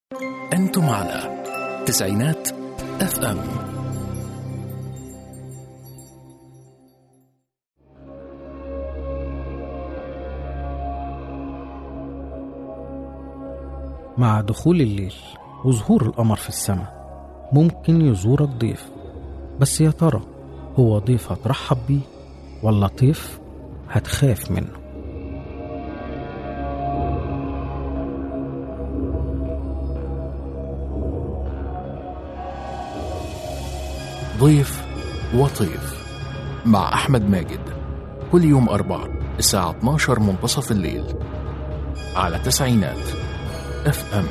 أنتم على تسعينات اف ام مع دخول الليل وظهور القمر في السماء ممكن يزورك ضيف بس يا ترى هو ضيف هترحب بيه ولا ضيف هتخاف منه ضيف وطيف مع أحمد ماجد كل يوم أربعة الساعة 12 منتصف الليل على تسعينات اف ام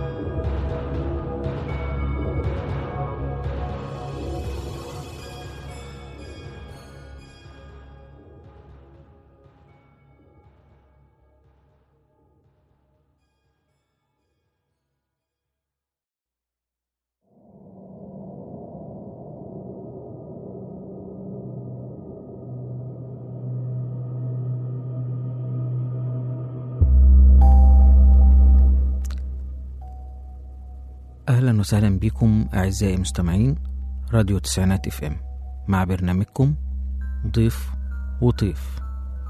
أهلا وسهلا بكم أعزائي المستمعين راديو تسعينات اف ام مع برنامجكم ضيف وطيف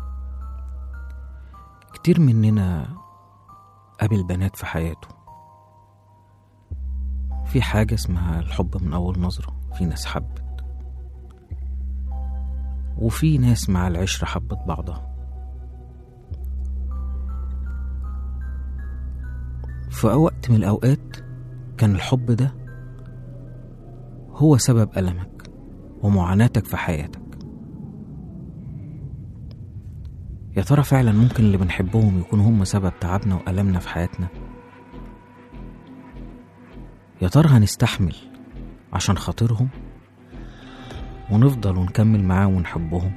كتير مننا قابل بنات في حياته في حاجة اسمها الحب من أول نظرة في ناس حبت وفي ناس مع العشرة حبت بعضها في وقت من الأوقات كان الحب ده هو سبب ألمك ومعاناتك في حياتك يا ترى فعلا ممكن اللي بنحبهم يكونوا هم سبب تعبنا وألمنا في حياتنا يا ترى هنستحمل عشان خاطرهم ونفضل ونكمل معاهم ونحبهم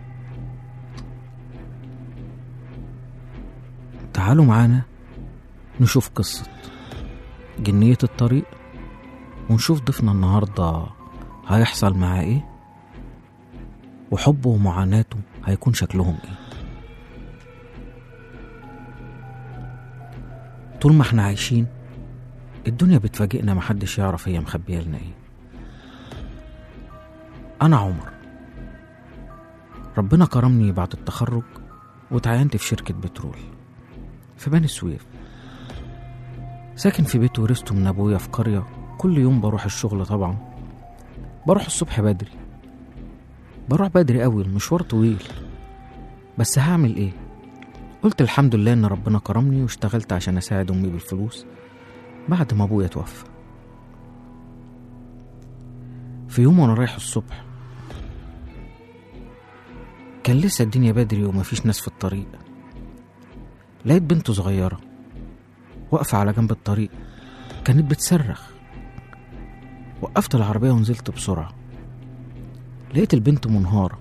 تعالوا معانا نشوف قصة جنية الطريق ونشوف ضيفنا النهاردة هيحصل معاه ايه وحبه ومعاناته هيكون شكلهم ايه طول ما احنا عايشين الدنيا بتفاجئنا محدش يعرف هي مخبية لنا ايه انا عمر ربنا كرمني بعد التخرج وتعينت في شركة بترول في بني سويف ساكن في بيت ورثته من ابويا في قرية كل يوم بروح الشغل طبعا بروح الصبح بدري بروح بدري قوي المشوار طويل بس هعمل ايه قلت الحمد لله ان ربنا كرمني واشتغلت عشان اساعد امي بالفلوس بعد ما ابويا توفى في يوم وانا رايح الصبح كان لسه الدنيا بدري ومفيش ناس في الطريق لقيت بنت صغيره واقفة على جنب الطريق كانت بتصرخ وقفت العربية ونزلت بسرعة لقيت البنت منهارة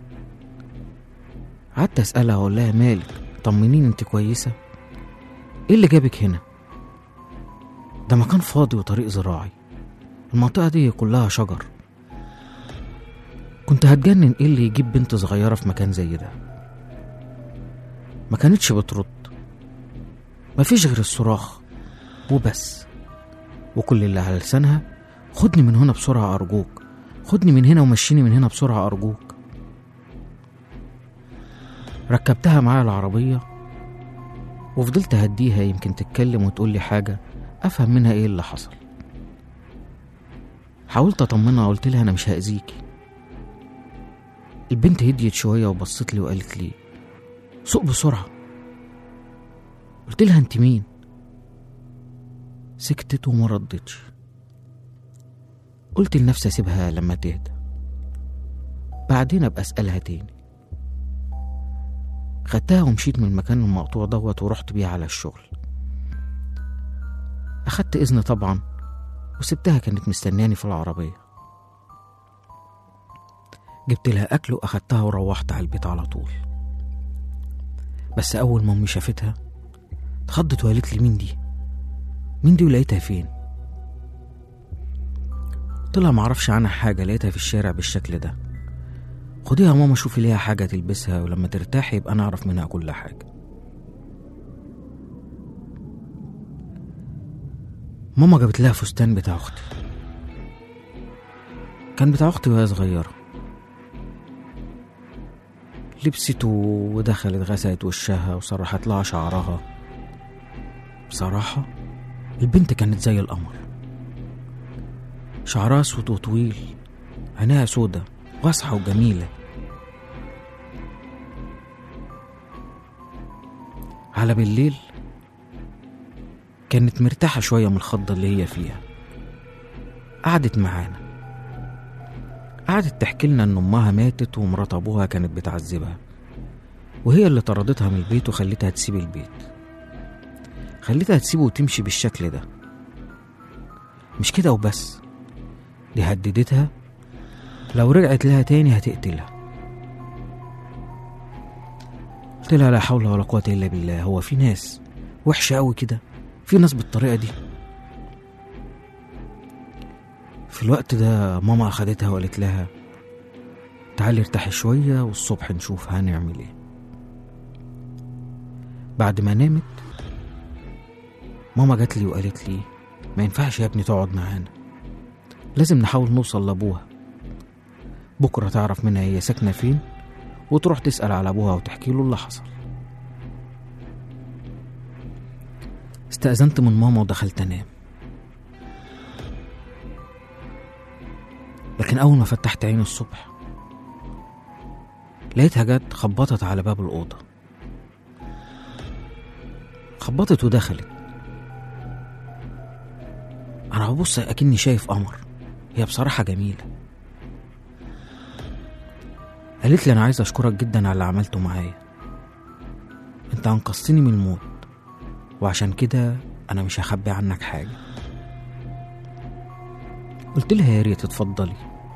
قعدت أسألها وأقول لها مالك طمنيني انت كويسة ايه اللي جابك هنا ده مكان فاضي وطريق زراعي المنطقة دي كلها شجر كنت هتجنن ايه اللي يجيب بنت صغيرة في مكان زي ده ما كانتش بترد مفيش غير الصراخ وبس وكل اللي على لسانها خدني من هنا بسرعة أرجوك خدني من هنا ومشيني من هنا بسرعة أرجوك ركبتها معايا العربية وفضلت أهديها يمكن تتكلم وتقول لي حاجة أفهم منها إيه اللي حصل حاولت أطمنها قلت لها أنا مش هأذيكي البنت هديت شوية وبصت لي وقالت لي سوق بسرعة قلت لها انت مين سكتت وما ردتش قلت لنفسي اسيبها لما تهدى بعدين ابقى اسالها تاني خدتها ومشيت من المكان المقطوع دوت ورحت بيها على الشغل اخدت اذن طبعا وسبتها كانت مستنياني في العربيه جبت لها اكل واخدتها وروحت على البيت على طول بس اول ما امي شافتها اتخضت وقالت لي مين دي مين دي ولقيتها فين طلع معرفش عنها حاجة لقيتها في الشارع بالشكل ده خديها يا ماما شوفي ليها حاجة تلبسها ولما ترتاحي يبقى نعرف منها كل حاجة ماما جابت لها فستان بتاع اختي كان بتاع اختي وهي صغيره لبسته ودخلت غسلت وشها وسرحت لها شعرها بصراحة البنت كانت زي القمر شعرها اسود وطويل عينيها سودة واسعة وجميلة على بالليل كانت مرتاحة شوية من الخضة اللي هي فيها قعدت معانا قعدت تحكي لنا ان امها ماتت ومرات ابوها كانت بتعذبها وهي اللي طردتها من البيت وخلتها تسيب البيت خلتها تسيبه وتمشي بالشكل ده مش كده وبس دي هددتها لو رجعت لها تاني هتقتلها قلت لها لا حول ولا قوة إلا بالله هو في ناس وحشة أوي كده في ناس بالطريقة دي في الوقت ده ماما أخدتها وقالت لها تعالي ارتاحي شوية والصبح نشوف هنعمل ايه بعد ما نامت ماما جات لي وقالت لي ما ينفعش يا ابني تقعد معانا لازم نحاول نوصل لأبوها بكرة تعرف منها هي ساكنة فين وتروح تسأل على أبوها وتحكي له اللي حصل استأذنت من ماما ودخلت أنام لكن أول ما فتحت عيني الصبح لقيتها جت خبطت على باب الأوضة خبطت ودخلت أنا ببص أكني شايف قمر هي بصراحة جميلة قالت لي أنا عايز أشكرك جدا على اللي عملته معايا أنت أنقذتني من الموت وعشان كده أنا مش هخبي عنك حاجة قلت لها يا ريت اتفضلي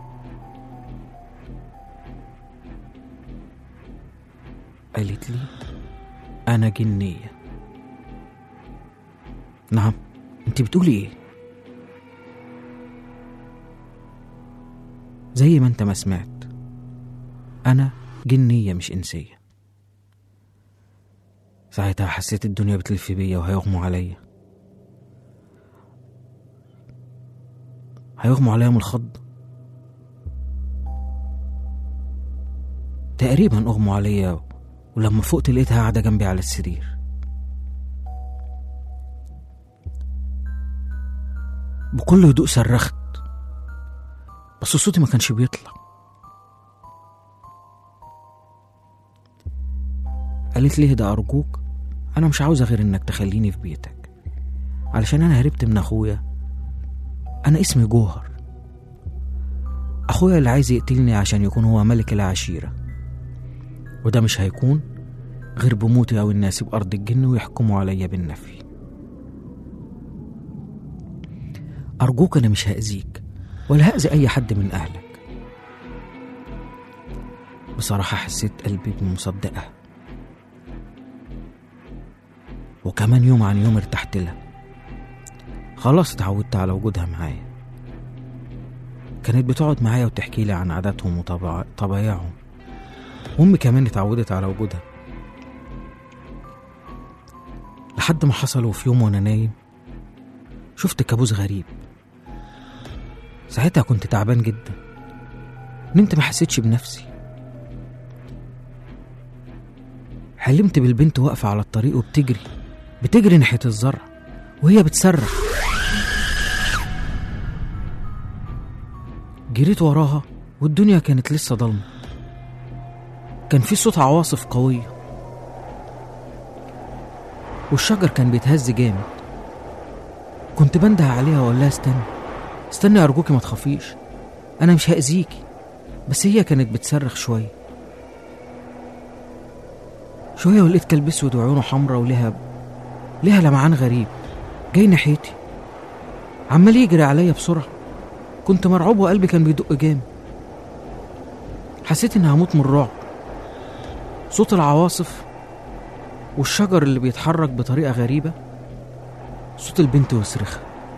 قالت لي أنا جنية نعم أنت بتقولي إيه؟ زي ما أنت ما سمعت أنا جنية مش إنسية ساعتها حسيت الدنيا بتلف بيا وهيغموا عليا هيغموا عليا من الخض تقريبا أغموا عليا ولما فقت لقيتها قاعدة جنبي على السرير بكل هدوء صرخت بس صوتي ما كانش بيطلع قالت لي اهدى أرجوك أنا مش عاوزة غير إنك تخليني في بيتك علشان أنا هربت من أخويا أنا اسمي جوهر أخويا اللي عايز يقتلني عشان يكون هو ملك العشيرة وده مش هيكون غير بموتي أو إني أسيب أرض الجن ويحكموا عليا بالنفي أرجوك أنا مش هأذيك ولا هأذي أي حد من أهلك بصراحة حسيت قلبي بمصدقة وكمان يوم عن يوم ارتحت لها خلاص اتعودت على وجودها معايا كانت بتقعد معايا وتحكي لي عن عاداتهم وطبايعهم وأمي كمان اتعودت على وجودها لحد ما حصل وفي يوم وأنا نايم شفت كابوس غريب ساعتها كنت تعبان جدا نمت ما حسيتش بنفسي حلمت بالبنت واقفة على الطريق وبتجري بتجري ناحية الزرع وهي بتصرخ جريت وراها والدنيا كانت لسه ضلمة كان في صوت عواصف قوية والشجر كان بيتهز جامد كنت بنده عليها واقول لها استني استني ارجوكي ما تخافيش انا مش هاذيكي بس هي كانت بتصرخ شويه شويه ولقيت كلب اسود وعيونه حمرا وليها ليها لمعان غريب جاي ناحيتي عمال يجري عليا بسرعه كنت مرعوب وقلبي كان بيدق جامد حسيت اني هموت من الرعب صوت العواصف والشجر اللي بيتحرك بطريقه غريبه صوت البنت وصرخها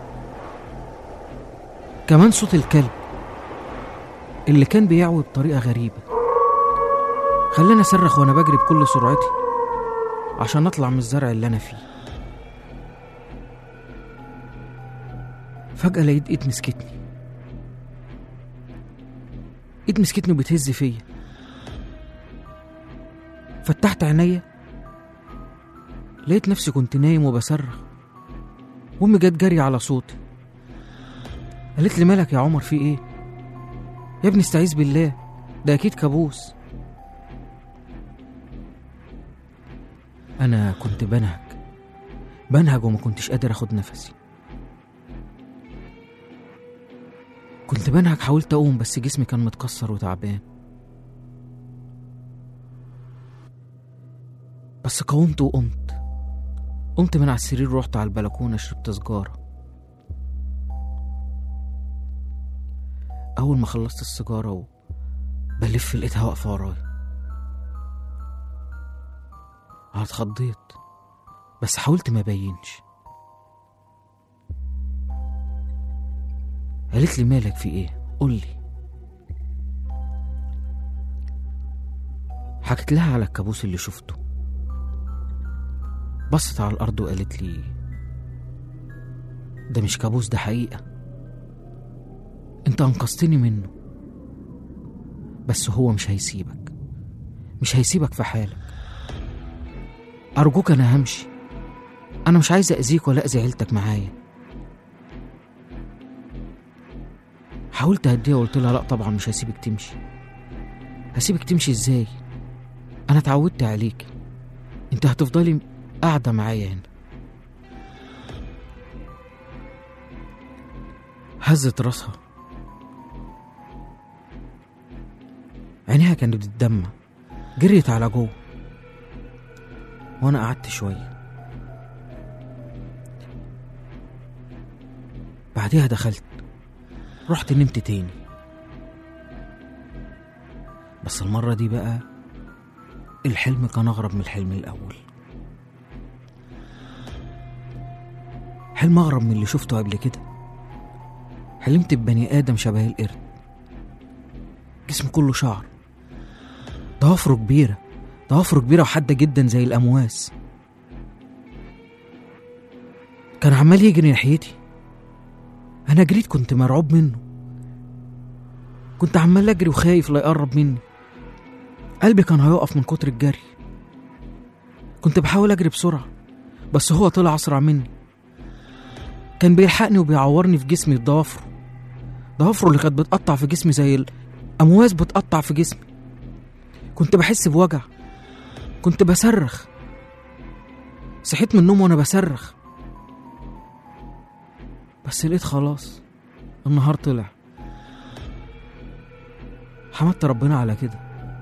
كمان صوت الكلب اللي كان بيعوي بطريقة غريبة خلاني أصرخ وأنا بجري بكل سرعتي عشان أطلع من الزرع اللي أنا فيه فجأة لقيت ايد مسكتني ايد مسكتني وبتهز فيا فتحت عينيا لقيت نفسي كنت نايم وبصرخ وامي جت جري على صوتي قالت لي مالك يا عمر في ايه يا ابني استعيذ بالله ده اكيد كابوس انا كنت بنهج بنهج وما كنتش قادر اخد نفسي كنت بنهج حاولت اقوم بس جسمي كان متكسر وتعبان بس قاومت وقمت قمت من على السرير ورحت على البلكونة شربت سجارة أول ما خلصت السيجارة و... بلف لقيتها واقفة ورايا أنا اتخضيت بس حاولت ما بينش قالت لي مالك في ايه قولي حكيت لها على الكابوس اللي شفته بصت على الأرض وقالت لي ده مش كابوس ده حقيقة انت أنقذتني منه بس هو مش هيسيبك مش هيسيبك في حالك أرجوك أنا همشي أنا مش عايز أذيك ولا أذي عيلتك معايا حاولت أهديها وقلت لها لأ طبعا مش هسيبك تمشي هسيبك تمشي إزاي أنا اتعودت عليك أنت هتفضلي قاعدة معايا هنا هزت راسها عينيها كانت بتدمع جريت على جوه وانا قعدت شويه بعديها دخلت رحت نمت تاني بس المرة دي بقى الحلم كان أغرب من الحلم الأول حلم أغرب من اللي شفته قبل كده حلمت ببني آدم شبه القرد جسمه كله شعر ضوافره كبيرة ضوافره كبيرة وحادة جدا زي الأمواس كان عمال يجري ناحيتي أنا جريت كنت مرعوب منه كنت عمال أجري وخايف لا يقرب مني قلبي كان هيقف من كتر الجري كنت بحاول أجري بسرعة بس هو طلع أسرع مني كان بيلحقني وبيعورني في جسمي بضوافره ضوافره اللي كانت بتقطع في جسمي زي الأمواس بتقطع في جسمي كنت بحس بوجع كنت بصرخ صحيت من النوم وانا بصرخ بس لقيت خلاص النهار طلع حمدت ربنا على كده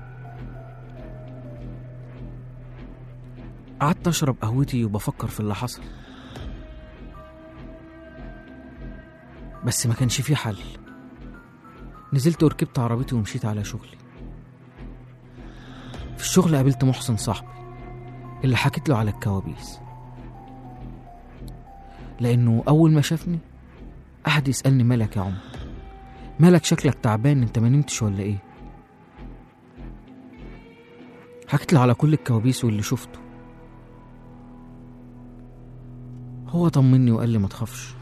قعدت اشرب قهوتي وبفكر في اللي حصل بس ما كانش فيه حل نزلت وركبت عربيتي ومشيت على شغلي في الشغل قابلت محسن صاحبي اللي حكيت له على الكوابيس لأنه أول ما شافني قعد يسألني مالك يا عمر مالك شكلك تعبان انت ما نمتش ولا ايه حكيت له على كل الكوابيس واللي شفته هو طمني وقال لي ما تخافش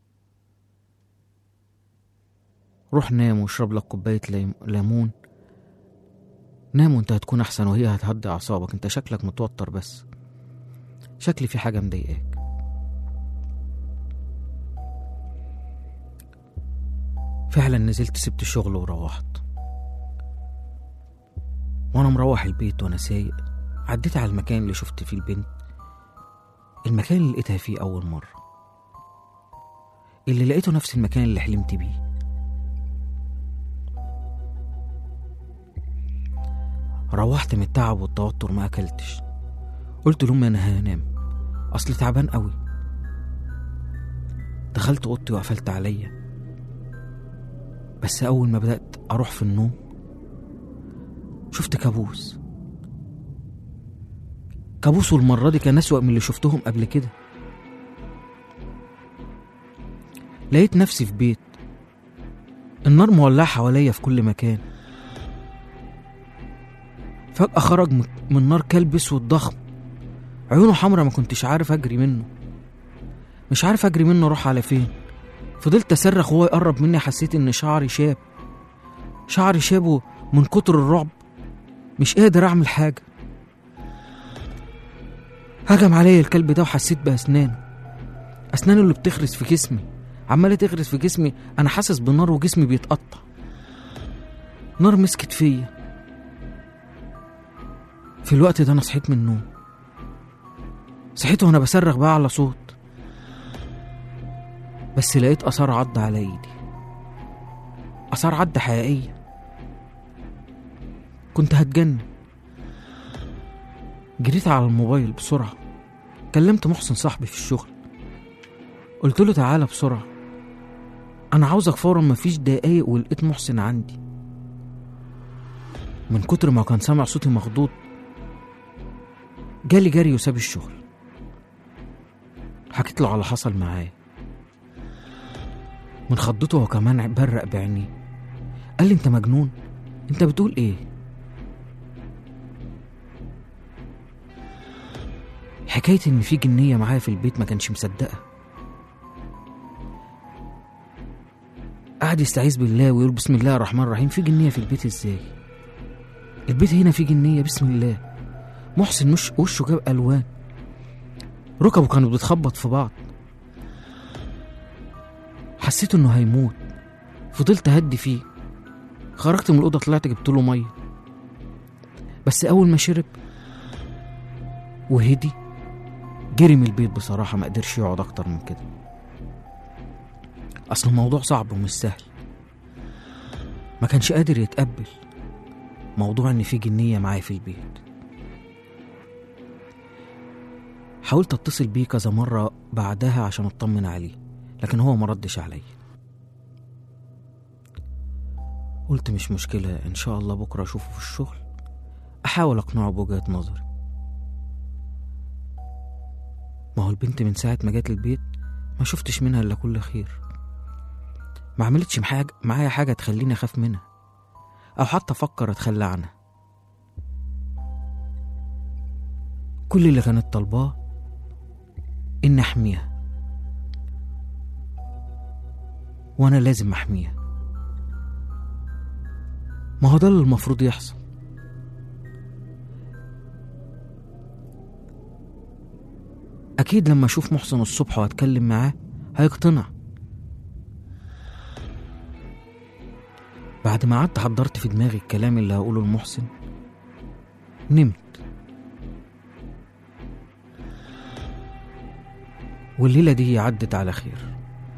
روح نام واشرب لك كوباية ليم- ليمون نام وانت هتكون احسن وهي هتهدي اعصابك انت شكلك متوتر بس شكلي في حاجة مضايقاك فعلا نزلت سبت الشغل وروحت وانا مروح البيت وانا سايق عديت على المكان اللي شفت فيه البنت المكان اللي لقيتها فيه اول مرة اللي لقيته نفس المكان اللي حلمت بيه روحت من التعب والتوتر ما اكلتش قلت لامي انا هنام اصل تعبان قوي دخلت اوضتي وقفلت عليا بس اول ما بدات اروح في النوم شفت كابوس كابوس والمره دي كان اسوا من اللي شفتهم قبل كده لقيت نفسي في بيت النار مولعة حواليا في كل مكان فجأة خرج من- من نار كلب اسود ضخم عيونه حمرا ما كنتش عارف اجري منه مش عارف اجري منه اروح على فين فضلت اصرخ وهو يقرب مني حسيت ان شعري شاب شعري شاب من كتر الرعب مش قادر اعمل حاجه هجم عليا الكلب ده وحسيت باسنانه اسنانه اللي بتخرس في جسمي عماله تغرس في جسمي انا حاسس بنار وجسمي بيتقطع نار مسكت فيا في الوقت ده انا صحيت من النوم صحيت وانا بصرخ بقى على صوت بس لقيت اثار عض على ايدي اثار عض حقيقيه كنت هتجنن جريت على الموبايل بسرعه كلمت محسن صاحبي في الشغل قلت له تعالى بسرعه انا عاوزك فورا مفيش دقايق ولقيت محسن عندي من كتر ما كان سامع صوتي مخضوض جالي جري وساب الشغل حكيت له على اللي حصل معايا من خضته هو كمان برق بعينيه قال لي انت مجنون انت بتقول ايه حكاية ان في جنية معايا في البيت ما كانش مصدقها قعد يستعيذ بالله ويقول بسم الله الرحمن الرحيم في جنية في البيت ازاي البيت هنا في جنية بسم الله محسن مش وشه جاب الوان ركبه كانت بتخبط في بعض حسيت انه هيموت فضلت اهدي فيه خرجت من الاوضه طلعت جبت له ميه بس اول ما شرب وهدي جري من البيت بصراحه ما قدرش يقعد اكتر من كده اصل الموضوع صعب ومش سهل ما كانش قادر يتقبل موضوع ان في جنيه معايا في البيت حاولت اتصل بيه كذا مرة بعدها عشان اطمن عليه لكن هو مردش عليا قلت مش مشكلة ان شاء الله بكرة اشوفه في الشغل احاول اقنعه بوجهة نظري ما هو البنت من ساعة ما جت البيت ما شفتش منها الا كل خير ما عملتش محاج- معايا حاجة تخليني اخاف منها او حتى افكر اتخلى عنها كل اللي كانت طالباه إن أحميها وأنا لازم أحميها ما هو ده اللي المفروض يحصل أكيد لما أشوف محسن الصبح وأتكلم معاه هيقتنع بعد ما قعدت حضرت في دماغي الكلام اللي هقوله لمحسن نمت والليلة دي عدت على خير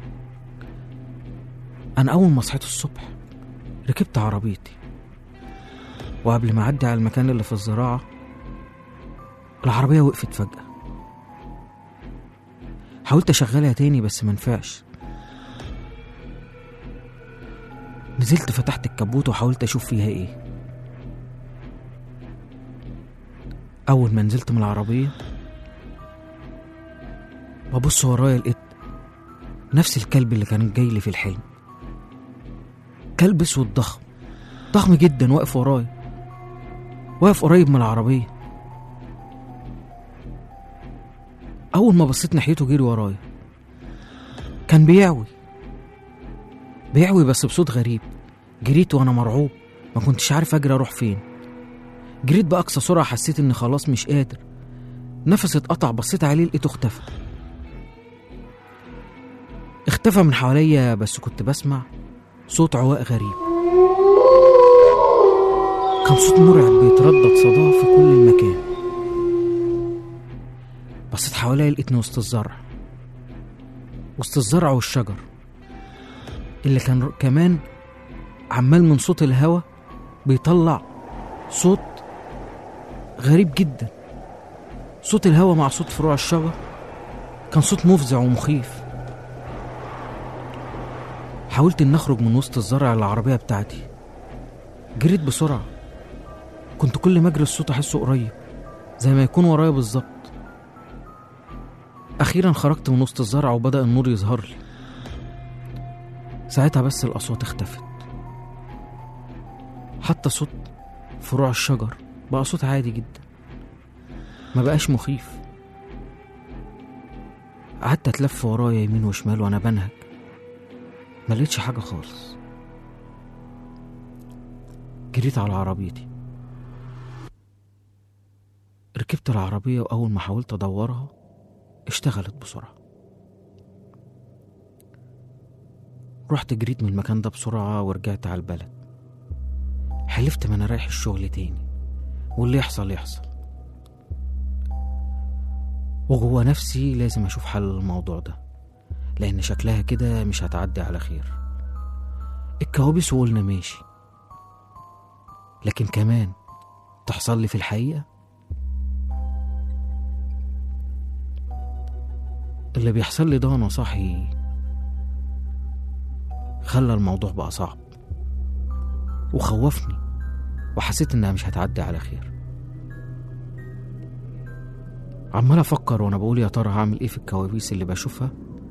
أنا أول ما صحيت الصبح ركبت عربيتي وقبل ما أعدي على المكان اللي في الزراعة العربية وقفت فجأة حاولت أشغلها تاني بس منفعش نزلت فتحت الكبوت وحاولت أشوف فيها إيه أول ما نزلت من العربية ببص ورايا لقيت نفس الكلب اللي كان جاي لي في الحلم كلب اسود ضخم ضخم جدا واقف ورايا واقف قريب من العربية أول ما بصيت ناحيته جري ورايا كان بيعوي بيعوي بس بصوت غريب جريت وأنا مرعوب ما كنتش عارف أجري أروح فين جريت بأقصى سرعة حسيت إني خلاص مش قادر نفسي اتقطع بصيت عليه لقيته اختفى اختفى من حواليا بس كنت بسمع صوت عواء غريب كان صوت مرعب بيتردد صداه في كل مكان بصيت حواليا لقيتني وسط الزرع وسط الزرع والشجر اللي كان كمان عمال من صوت الهوا بيطلع صوت غريب جدا صوت الهوا مع صوت فروع الشجر كان صوت مفزع ومخيف حاولت ان اخرج من وسط الزرع العربية بتاعتي جريت بسرعة كنت كل ما اجري الصوت احسه قريب زي ما يكون ورايا بالظبط اخيرا خرجت من وسط الزرع وبدأ النور يظهر لي ساعتها بس الاصوات اختفت حتى صوت فروع الشجر بقى صوت عادي جدا ما بقاش مخيف قعدت اتلف ورايا يمين وشمال وانا بنهج ما لقيتش حاجة خالص جريت على عربيتي ركبت العربية وأول ما حاولت أدورها اشتغلت بسرعة رحت جريت من المكان ده بسرعة ورجعت على البلد حلفت ما أنا رايح الشغل تاني واللي يحصل يحصل وجوه نفسي لازم أشوف حل للموضوع ده لأن شكلها كده مش هتعدي على خير الكوابيس وقلنا ماشي لكن كمان تحصل لي في الحقيقة اللي بيحصل لي ده وانا صاحي خلى الموضوع بقى صعب وخوفني وحسيت انها مش هتعدي على خير عمال افكر وانا بقول يا ترى هعمل ايه في الكوابيس اللي بشوفها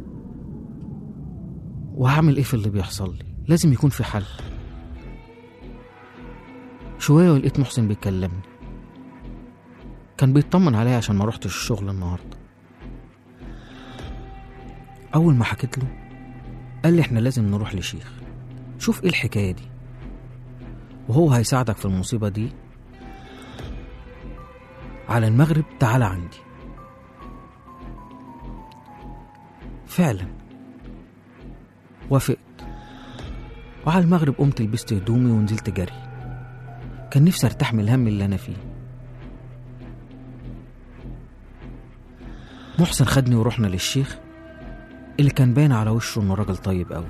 وهعمل ايه في اللي بيحصل لي لازم يكون في حل شوية ولقيت محسن بيكلمني كان بيطمن عليا عشان ما روحتش الشغل النهاردة أول ما حكيت له قال لي احنا لازم نروح لشيخ شوف ايه الحكاية دي وهو هيساعدك في المصيبة دي على المغرب تعالى عندي فعلا وافقت وعلى المغرب قمت لبست هدومي ونزلت جري كان نفسي ارتاح من الهم اللي انا فيه محسن خدني ورحنا للشيخ اللي كان باين على وشه انه راجل طيب قوي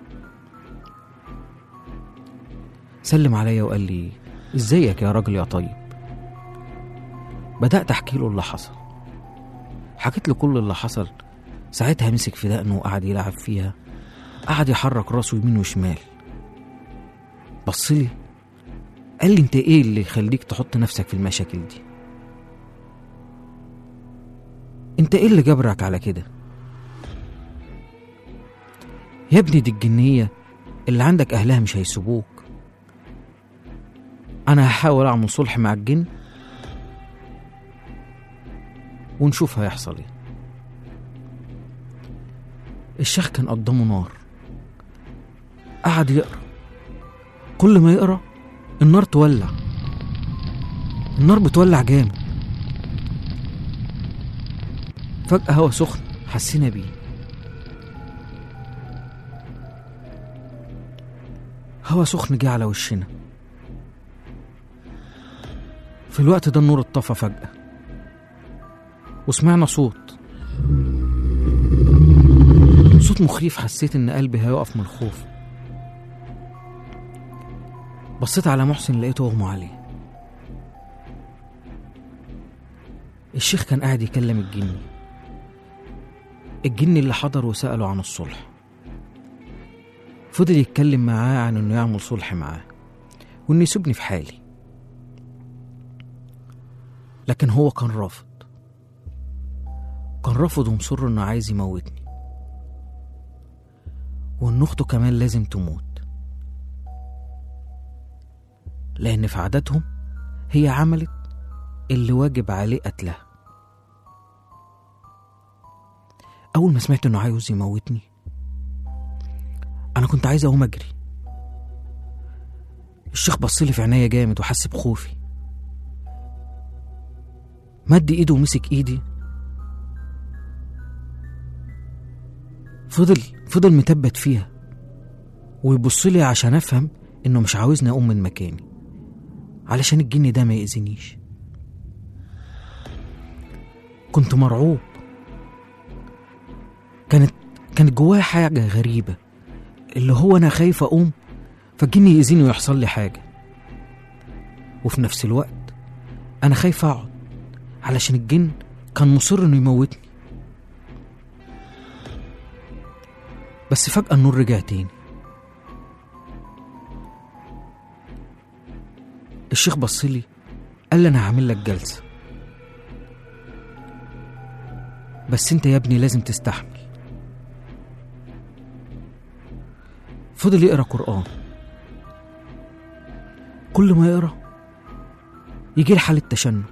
سلم عليا وقال لي ازيك يا راجل يا طيب بدأت احكي له اللي حصل حكيت له كل اللي حصل ساعتها مسك في دقنه وقعد يلعب فيها قعد يحرك راسه يمين وشمال بصلي قال لي انت ايه اللي يخليك تحط نفسك في المشاكل دي انت ايه اللي جبرك على كده يا ابني دي الجنية اللي عندك أهلها مش هيسيبوك أنا هحاول أعمل صلح مع الجن ونشوف هيحصل ايه الشيخ كان قدامه نار قعد يقرا كل ما يقرا النار تولع النار بتولع جامد فجأة هوا سخن حسينا بيه هوا سخن جه على وشنا في الوقت ده النور اتطفى فجأة وسمعنا صوت صوت مخيف حسيت ان قلبي هيقف من الخوف بصيت على محسن لقيته اغمى عليه الشيخ كان قاعد يكلم الجني الجني اللي حضر وسأله عن الصلح فضل يتكلم معاه عن انه يعمل صلح معاه وانه يسيبني في حالي لكن هو كان رافض كان رافض ومصر انه عايز يموتني وان اخته كمان لازم تموت لان في عاداتهم هي عملت اللي واجب عليه قتلها اول ما سمعت انه عاوز يموتني انا كنت عايز اقوم اجري الشيخ بصلي في عينيا جامد وحس بخوفي مد ايده ومسك ايدي فضل فضل متبت فيها ويبص لي عشان افهم انه مش عاوزني اقوم من مكاني علشان الجن ده ما يأذينيش كنت مرعوب كانت كانت جوايا حاجة غريبة اللي هو أنا خايف أقوم فالجن يأذيني ويحصل لي حاجة وفي نفس الوقت أنا خايف أقعد علشان الجن كان مصر إنه يموتني بس فجأة النور رجع تاني الشيخ بصلي قال لي أنا هعمل لك جلسة بس أنت يا ابني لازم تستحمل فضل يقرا قرآن كل ما يقرا يجي حالة تشنج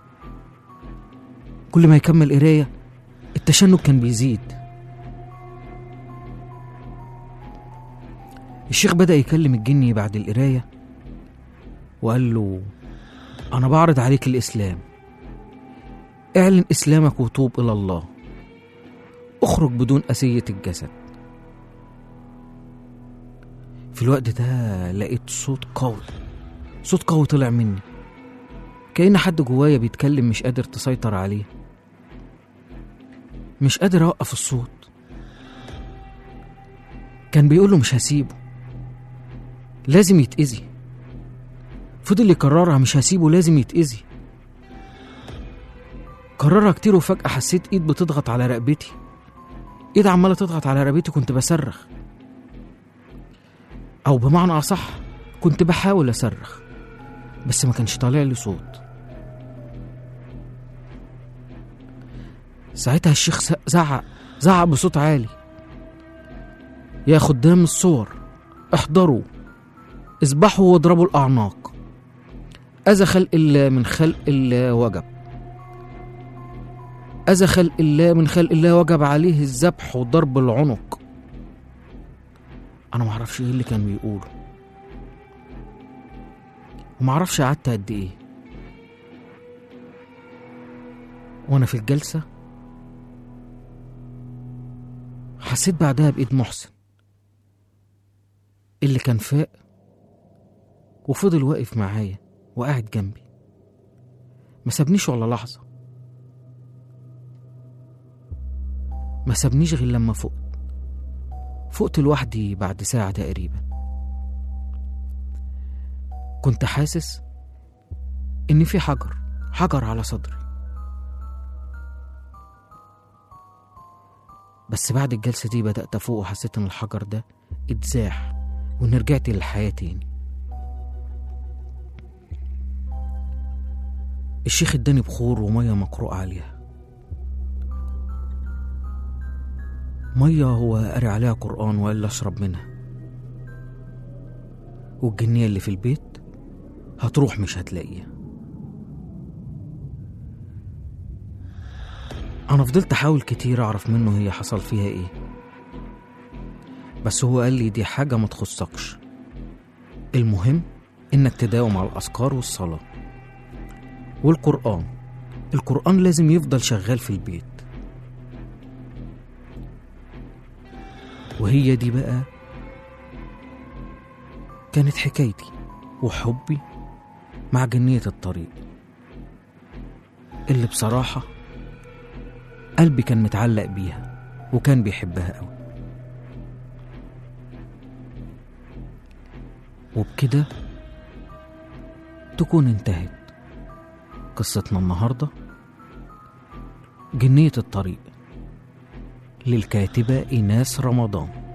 كل ما يكمل قراية التشنج كان بيزيد الشيخ بدأ يكلم الجني بعد القراية وقال له أنا بعرض عليك الإسلام اعلن إسلامك وتوب إلى الله اخرج بدون أسية الجسد في الوقت ده لقيت صوت قوي صوت قوي طلع مني كأن حد جوايا بيتكلم مش قادر تسيطر عليه مش قادر أوقف الصوت كان بيقوله مش هسيبه لازم يتأذي فضل يكررها مش هسيبه لازم يتأذي كررها كتير وفجأة حسيت ايد بتضغط على رقبتي ايد عمالة تضغط على رقبتي كنت بصرخ أو بمعنى أصح كنت بحاول أصرخ بس ما كانش طالع لي صوت ساعتها الشيخ س- زعق زعق بصوت عالي يا خدام الصور احضروا اذبحوا واضربوا الأعناق أذى خلق الله من خلق الله وجب أذى خلق الله من خلق الله وجب عليه الذبح وضرب العنق أنا معرفش إيه اللي كان بيقوله ومعرفش قعدت قد إيه وأنا في الجلسة حسيت بعدها بإيد محسن اللي كان فاق وفضل واقف معايا وقاعد جنبي ما سابنيش ولا لحظة ما سابنيش غير لما فقت فقت لوحدي بعد ساعة تقريبا كنت حاسس إن في حجر حجر على صدري بس بعد الجلسة دي بدأت أفوق وحسيت إن الحجر ده اتزاح وإن رجعت للحياة تاني الشيخ اداني بخور ومية مقروء عليها مية هو قاري عليها قرآن وقال لي أشرب منها والجنية اللي في البيت هتروح مش هتلاقيها أنا فضلت أحاول كتير أعرف منه هي حصل فيها إيه بس هو قال لي دي حاجة ما تخصكش المهم إنك تداوم على الأذكار والصلاة والقرآن القرآن لازم يفضل شغال في البيت وهي دي بقى كانت حكايتي وحبي مع جنية الطريق اللي بصراحة قلبي كان متعلق بيها وكان بيحبها قوي وبكده تكون انتهت قصتنا النهاردة جنية الطريق للكاتبة إيناس رمضان